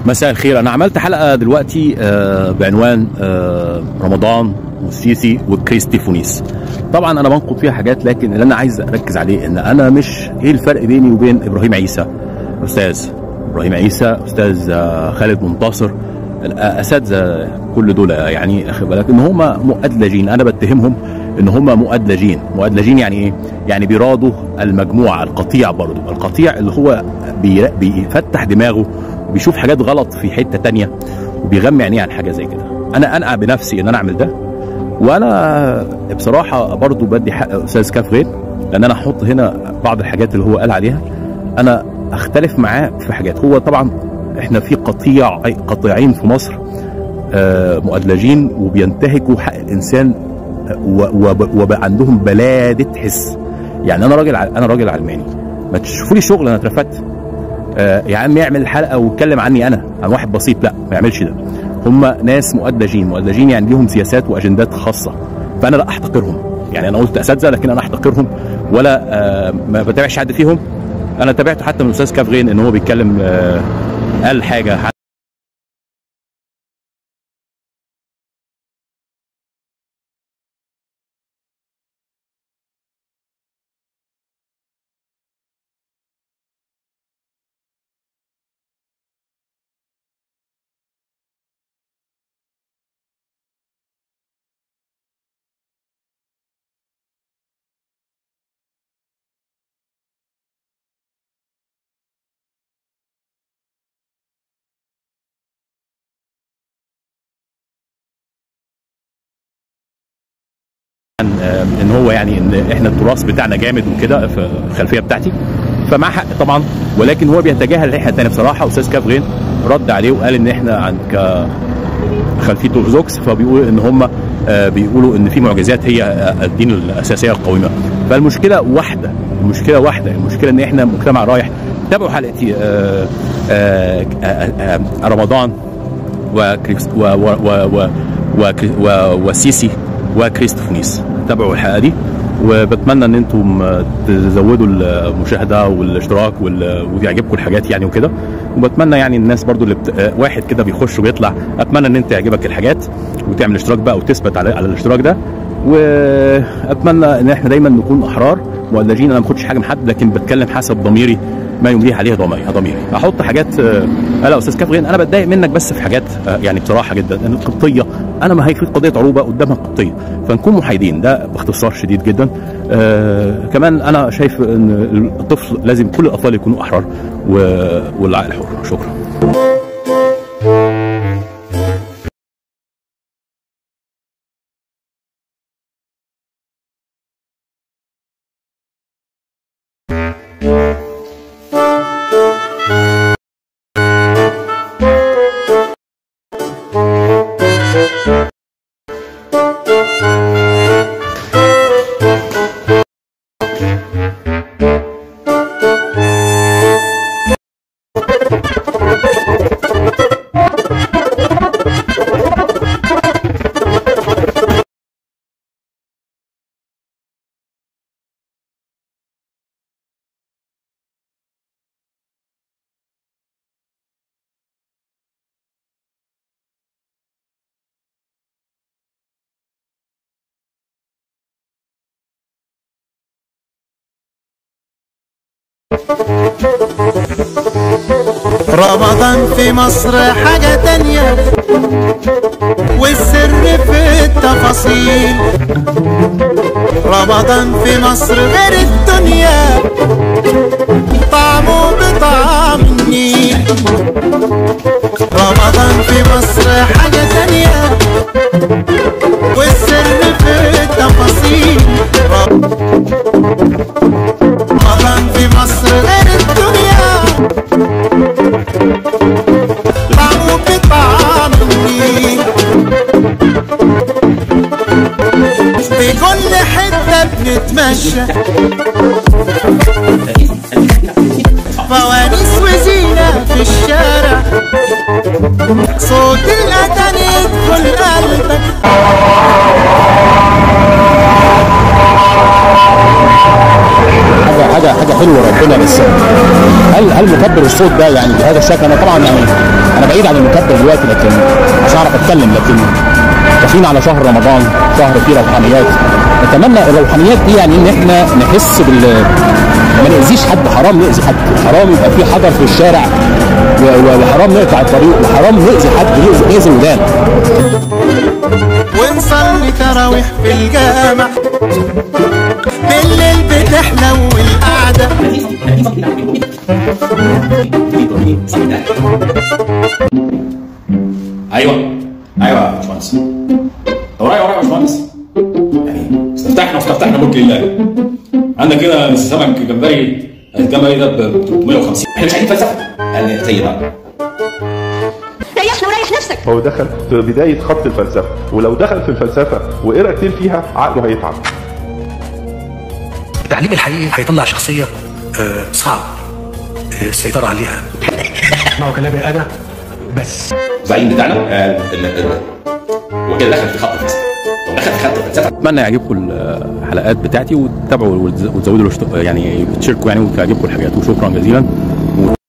مساء الخير انا عملت حلقه دلوقتي آه، بعنوان آه، رمضان والسيسي وكريستيفونيس طبعا انا بنقد فيها حاجات لكن اللي انا عايز اركز عليه ان انا مش ايه الفرق بيني وبين ابراهيم عيسى استاذ ابراهيم عيسى استاذ آه، خالد منتصر الاساتذه كل دول يعني اخد بالك ان هم مؤدلجين انا بتهمهم ان هم مؤدلجين مؤدلجين يعني ايه يعني بيرادوا المجموعه القطيع برضه القطيع اللي هو بي- بيفتح دماغه وبيشوف حاجات غلط في حته تانية وبيغمي عينيه عن حاجه زي كده انا انقع بنفسي ان انا اعمل ده وانا بصراحه برضو بدي حق استاذ كاف غير لان انا هحط هنا بعض الحاجات اللي هو قال عليها انا اختلف معاه في حاجات هو طبعا احنا في قطيع قطيعين في مصر آه، مؤدلجين وبينتهكوا حق الانسان آه، و- وب- وبقى عندهم بلاده حس يعني انا راجل ع- انا راجل علماني ما تشوفوا لي شغل انا اترفدت آه، يا عم يعمل حلقه ويتكلم عني انا عن واحد بسيط لا ما يعملش ده هم ناس مؤدلجين مؤدلجين يعني ليهم سياسات واجندات خاصه فانا لا احتقرهم يعني انا قلت اساتذه لكن انا احتقرهم ولا آه، ما بتابعش حد فيهم انا تابعته حتى من الاستاذ كافغين ان هو بيتكلم آه، قال حاجه آه، ان هو يعني ان احنا التراث بتاعنا جامد وكده في الخلفيه بتاعتي فمع حق طبعا ولكن هو بيتجاهل الناحيه الثانيه بصراحه استاذ كافغين رد عليه وقال ان احنا عن ك خلفيه اورثوذكس فبيقول ان هم آه، بيقولوا ان في معجزات هي آه، الدين الاساسيه القويمه فالمشكله واحده المشكله واحده المشكله ان احنا مجتمع رايح تابعوا حلقتي آه، آه، آه، آه، آه، رمضان وكريس و و و و وكري- و وسيسي وكريستوفونيس تابعوا الحلقه دي وبتمنى ان انتم تزودوا المشاهده والاشتراك وال- ويعجبكم الحاجات يعني وكده وبتمنى يعني الناس برضو اللي بت... آه، واحد كده بيخش وبيطلع اتمنى ان انت يعجبك الحاجات وتعمل اشتراك بقى وتثبت على على الاشتراك ده واتمنى ان احنا دايما نكون احرار مؤدلجين انا ما باخدش حاجه من حد لكن بتكلم حسب ضميري ما يمليه عليه ضميري ضميري احط حاجات آه، لا استاذ كافغين انا بتضايق منك بس في حاجات آه، يعني بصراحه جدا ان القبطيه انا ما هي في قضيه عروبه قدامها قبطيه فنكون محايدين ده باختصار شديد جدا آه كمان انا شايف ان الطفل لازم كل الاطفال يكونوا احرار و- والعقل حر شكرا رمضان في مصر حاجة تانية والسر في التفاصيل رمضان في مصر غير الدنيا طعمه بطعم النيل رمضان في مصر حاجة تانية والسر في التفاصيل رمضان في مصر غير الدنيا طعمه بطعم النيل في كل حتة بنتمشى فوانيس وزينة في الشارع صوت الأذان يدخل قلبك حاجه حاجه حاجه حلوه ربنا بس هل هل مكبر الصوت ده يعني بهذا الشكل انا طبعا يعني انا بعيد عن المكبر دلوقتي لكن عشان اعرف اتكلم لكن داخلين على شهر رمضان شهر فيه روحانيات نتمنى الروحانيات دي يعني ان احنا نحس بال ما نأذيش حد حرام نأذي حد حرام يبقى في حجر في الشارع و- و- وحرام نقطع الطريق وحرام نأذي حد نأذي نأذي الودان ونصلي تراويح في الجامع بالليل بتحلو القعدة ايوه ايوه يا باشمهندس ورايا ورايا يا باشمهندس يعني استفتحنا واستفتحنا ملك الله عندك كده نص سمك جمبري الجمبري ده ب 350 احنا مش عايزين فلسفه قال لي زي ده ريحنا وريح نفسك هو دخل في بداية خط الفلسفة ولو دخل في الفلسفة وقرا كتير فيها عقله هيتعب التعليم الحقيقي هيطلع شخصية آه، صعب آه، السيطرة عليها اسمعوا كلامي أنا بس الزعيم بتاعنا قال ال- ال- هو كده دخل في خط الفلسفه لو دخل في خط الفلسفه اتمنى يعجبكم الحلقات بتاعتي وتتابعوا وتزودوا الاشت- يعني تشاركوا يعني وتعجبكم الحاجات وشكرا جزيلا